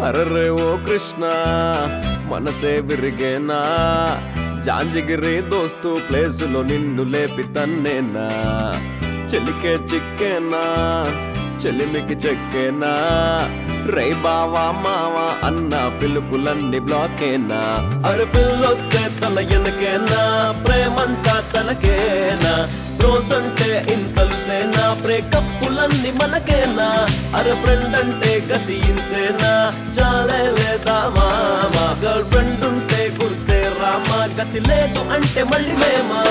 అరరే ఓ కృష్ణ మనసే విరిగేనా జాంజిగిరి దోస్తు ప్లేసులో నిన్ను లేపి తన్నేనా చెలికే చిక్కేనా చెలిమికి చెక్కేనా రే బావా మావా అన్న పిలుపులన్నీ బ్లాకేనా అరే పిల్లొస్తే తల ఎనకేనా ప్రేమంతా తనకేనా రోస్ అంటే ఇంతలుసేనా బ్రేకప్పులన్నీ మనకేనా అరే ఫ్రెండ్ అంటే గతి ఇంతేనా చాలే లేదా మామా గర్ల్ ఫ్రెండ్ ఉంటే గుర్తే రామా గతి లేదు అంటే మళ్ళీ మేమా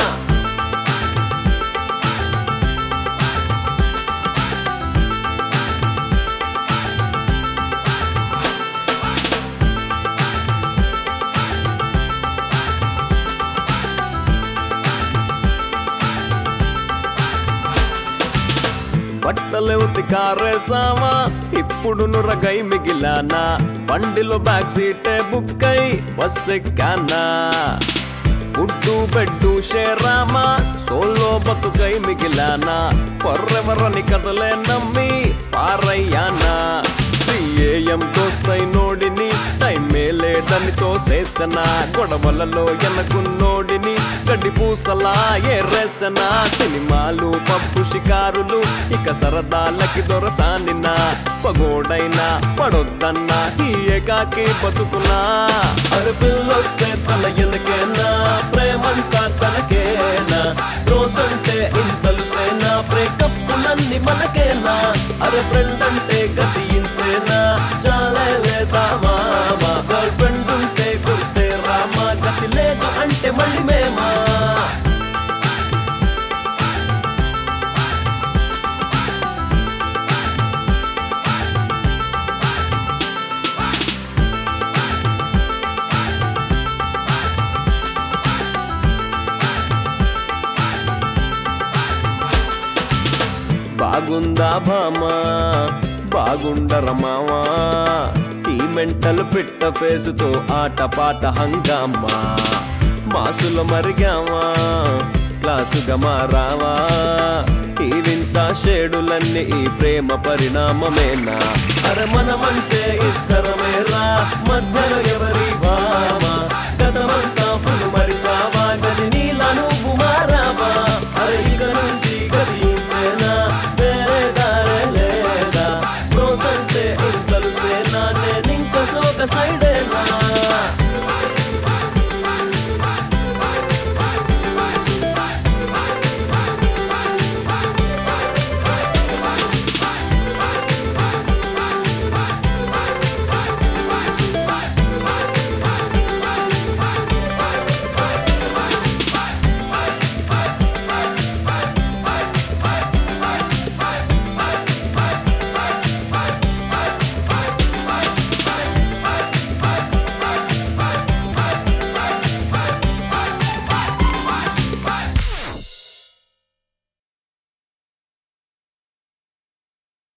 బట్టలు ఉతికారేసావా ఇప్పుడు నురగై మిగిలానా బండిలో బ్యాక్ సీటే బుక్ అయి బస్ ఎక్కానా ఫుడ్డు బెడ్డు షేరామా సోలో బతుకై మిగిలానా ఫర్రెవరని కదలే నమ్మి ఫారయ్యానా ఏఎం తోస్తై నోడిని టైమే లేదని తోసేసనా గొడవలలో ఎనకున్నోడిని గడ్డి పూసలా ఎర్రేసనా సినిమాలు పప్పు షికారులు ఇక సరదాలకి దొరసానినా పగోడైనా పడొద్దన్నా ఈ ఏకాకి బతుకునా అరుపులొస్తే తల ఎనకేనా ప్రేమంతా తనకేనా రోజంటే ఇంతలు సేనా బ్రేకప్పులన్నీ మనకేనా అరే ఫ్రెండ్ అంటే గతి ఇంతేనా చాలే లేదా మామా గర్ల్ ఫ్రెండ్ ఉంటే గుర్తే రామా గతి లేదు అంటే మళ్ళీ మేమా బాగుందా భామా బాగుండరమావా ఈ మెంటల్ పిట్ట ఫేసుతో ఆట పాట హంగామా మాసుల మరిగావా క్లాసుగా మారావా ఈ వింత షేడులన్నీ ఈ ప్రేమ పరిణామమేనా అరే మనమంటే ఇద్దరమేరా మధ్యలో ఎవరి భామ